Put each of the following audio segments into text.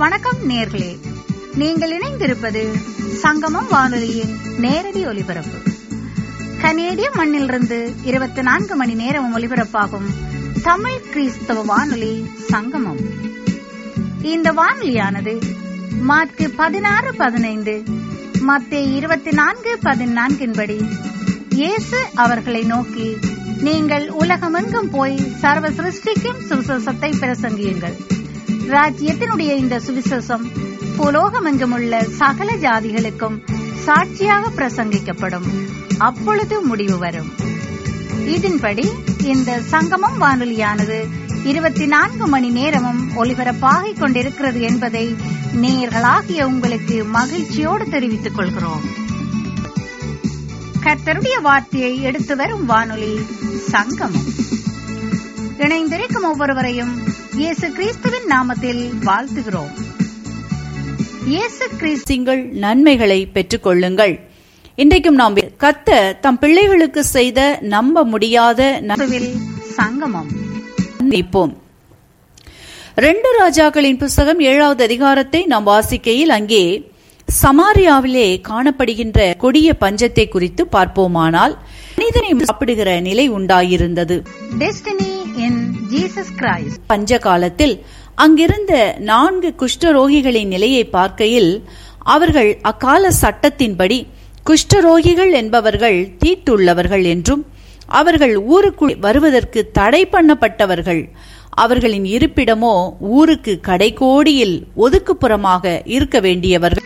வணக்கம் நேர்களே நீங்கள் இணைந்திருப்பது சங்கமம் வானொலியின் நேரடி ஒலிபரப்பு கனேடிய மண்ணிலிருந்து இருபத்தி நான்கு மணி நேரம் ஒலிபரப்பாகும் தமிழ் கிறிஸ்தவ வானொலி சங்கமம் இந்த வானொலியானது மார்க்கு பதினாறு பதினைந்து மத்திய இருபத்தி நான்கு பதினான்கின்படி இயேசு அவர்களை நோக்கி நீங்கள் உலகமெங்கும் போய் சர்வ சிருஷ்டிக்கும் சுவிசேஷத்தை பிரசங்கியுங்கள் ராஜ்யத்தினுடைய இந்த சுவிசேஷம் புலோகமெங்கும் உள்ள சகல ஜாதிகளுக்கும் சாட்சியாக பிரசங்கிக்கப்படும் அப்பொழுது முடிவு வரும் இதன்படி இந்த சங்கமம் வானொலியானது இருபத்தி நான்கு மணி நேரமும் ஒலிபரப்பாகிக் கொண்டிருக்கிறது என்பதை நேயர்களாகிய உங்களுக்கு மகிழ்ச்சியோடு தெரிவித்துக் கொள்கிறோம் கர்த்தருடைய வார்த்தையை எடுத்து வரும் வானொலி சங்கமம் இணைந்திருக்கும் ஒவ்வொருவரையும் இயேசு கிறிஸ்துவின் நாமத்தில் வாழ்த்துகிறோம் இயேசு கிறிஸ்து நீங்கள் நன்மைகளை பெற்றுக்கொள்ளுங்கள் இன்றைக்கும் நாம் கத்த தம் பிள்ளைகளுக்கு செய்த நம்ப முடியாத கிறிஸ்துவில் சங்கமம் நினைப்போம் ரெண்டு ராஜாக்களின் புஸ்தகம் ஏழாவது அதிகாரத்தை நாம் வாசிக்கையில் அங்கே சமாரியாவிலே காணப்படுகின்ற கொடிய பஞ்சத்தை குறித்து பார்ப்போமானால் மனிதனை சாப்பிடுகிற நிலை உண்டாயிருந்தது டெஸ்டினி இன் ஜீசஸ் கிரைஸ்ட் பஞ்ச காலத்தில் அங்கிருந்த நான்கு குஷ்டரோகிகளின் நிலையை பார்க்கையில் அவர்கள் அக்கால சட்டத்தின்படி குஷ்டரோகிகள் என்பவர்கள் தீட்டுள்ளவர்கள் என்றும் அவர்கள் ஊருக்குள் வருவதற்கு தடை பண்ணப்பட்டவர்கள் அவர்களின் இருப்பிடமோ ஊருக்கு கடைக்கோடியில் ஒதுக்குப்புறமாக இருக்க வேண்டியவர்கள்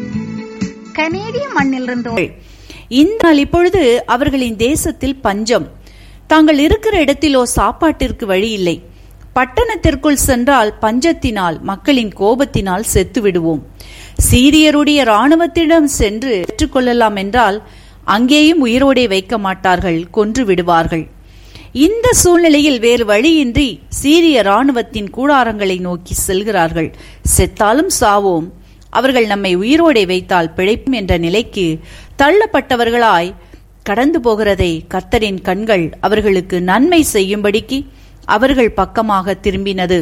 கனேடிய மண்ணிலிருந்து இந்த நாள் இப்பொழுது அவர்களின் தேசத்தில் பஞ்சம் தாங்கள் இருக்கிற இடத்திலோ சாப்பாட்டிற்கு வழி இல்லை பட்டணத்திற்குள் சென்றால் பஞ்சத்தினால் மக்களின் கோபத்தினால் செத்து விடுவோம் சீரியருடைய இராணுவத்திடம் சென்று பெற்றுக்கொள்ளலாம் என்றால் அங்கேயும் உயிரோடே வைக்க மாட்டார்கள் கொன்று விடுவார்கள் இந்த சூழ்நிலையில் வேறு வழியின்றி சீரிய இராணுவத்தின் கூடாரங்களை நோக்கி செல்கிறார்கள் செத்தாலும் சாவோம் அவர்கள் நம்மை உயிரோடே வைத்தால் பிழைப்பும் என்ற நிலைக்கு தள்ளப்பட்டவர்களாய் கடந்து போகிறதை கர்த்தரின் கண்கள் அவர்களுக்கு நன்மை செய்யும்படிக்கு அவர்கள் பக்கமாக திரும்பினது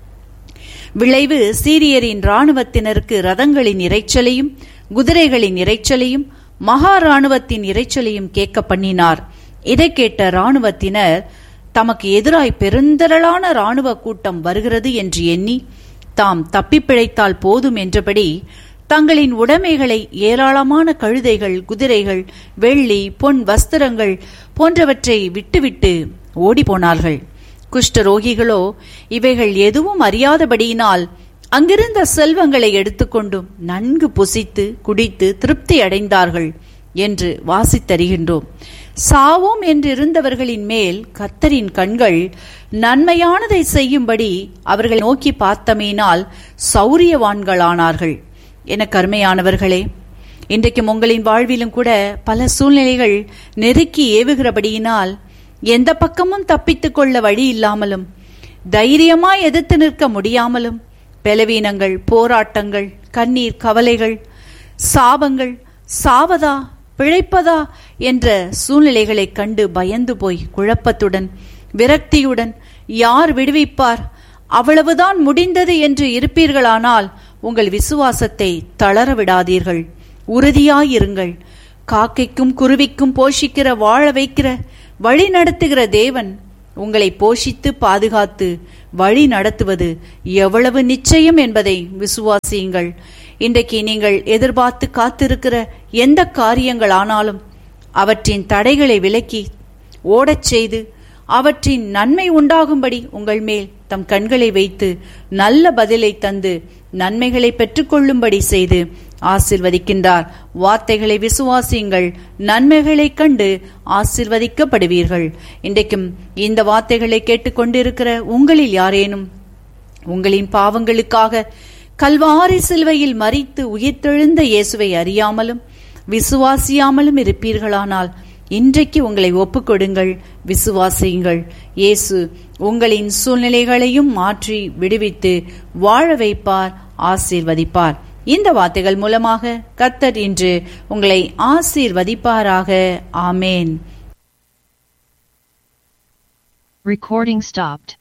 விளைவு சீரியரின் இராணுவத்தினருக்கு ரதங்களின் இறைச்சலையும் குதிரைகளின் இறைச்சலையும் மகா இராணுவத்தின் இறைச்சலையும் கேட்க பண்ணினார் இதை கேட்ட இராணுவத்தினர் தமக்கு எதிராய் பெருந்தரளான இராணுவ கூட்டம் வருகிறது என்று எண்ணி தாம் தப்பிப்பிழைத்தால் போதும் என்றபடி தங்களின் உடைமைகளை ஏராளமான கழுதைகள் குதிரைகள் வெள்ளி பொன் வஸ்திரங்கள் போன்றவற்றை விட்டுவிட்டு ஓடிப்போனார்கள் குஷ்டரோகிகளோ இவைகள் எதுவும் அறியாதபடியினால் அங்கிருந்த செல்வங்களை எடுத்துக்கொண்டும் நன்கு புசித்து குடித்து திருப்தி அடைந்தார்கள் என்று வாசித்தருகின்றோம் சாவோம் என்றிருந்தவர்களின் மேல் கர்த்தரின் கண்கள் நன்மையானதை செய்யும்படி அவர்களை நோக்கி பார்த்தமேனால் சௌரியவான்களானார்கள் என கருமையானவர்களே இன்றைக்கும் உங்களின் வாழ்விலும் கூட பல சூழ்நிலைகள் நெருக்கி ஏவுகிறபடியினால் எந்த பக்கமும் தப்பித்துக் கொள்ள வழி இல்லாமலும் தைரியமாய் எதிர்த்து நிற்க முடியாமலும் பலவீனங்கள் போராட்டங்கள் கண்ணீர் கவலைகள் சாபங்கள் சாவதா பிழைப்பதா என்ற சூழ்நிலைகளைக் கண்டு பயந்து போய் குழப்பத்துடன் விரக்தியுடன் யார் விடுவிப்பார் அவ்வளவுதான் முடிந்தது என்று இருப்பீர்களானால் உங்கள் விசுவாசத்தை தளர விடாதீர்கள் உறுதியாயிருங்கள் காக்கைக்கும் குருவிக்கும் போஷிக்கிற வாழ வைக்கிற வழி நடத்துகிற தேவன் உங்களை போஷித்து பாதுகாத்து வழி நடத்துவது எவ்வளவு நிச்சயம் என்பதை விசுவாசியுங்கள் இன்றைக்கு நீங்கள் எதிர்பார்த்து காத்திருக்கிற எந்த காரியங்களானாலும் அவற்றின் தடைகளை விலக்கி ஓடச் செய்து அவற்றின் நன்மை உண்டாகும்படி உங்கள் மேல் தம் கண்களை வைத்து நல்ல பதிலை தந்து நன்மைகளை பெற்றுக்கொள்ளும்படி செய்து ஆசிர்வதிக்கின்றார் வார்த்தைகளை விசுவாசியுங்கள் நன்மைகளைக் கண்டு ஆசிர்வதிக்கப்படுவீர்கள் இன்றைக்கும் இந்த வார்த்தைகளை கேட்டுக்கொண்டிருக்கிற உங்களில் யாரேனும் உங்களின் பாவங்களுக்காக கல்வாரி சிலுவையில் மறித்து உயிர்த்தெழுந்த இயேசுவை அறியாமலும் விசுவாசியாமலும் இருப்பீர்களானால் இன்றைக்கு உங்களை ஒப்புக்கொடுங்கள் விசுவாசியுங்கள் இயேசு உங்களின் சூழ்நிலைகளையும் மாற்றி விடுவித்து வாழ வைப்பார் ஆசீர்வதிப்பார் இந்த வார்த்தைகள் மூலமாக கத்தர் இன்று உங்களை ஆசீர்வதிப்பாராக ஆமேன் Recording stopped.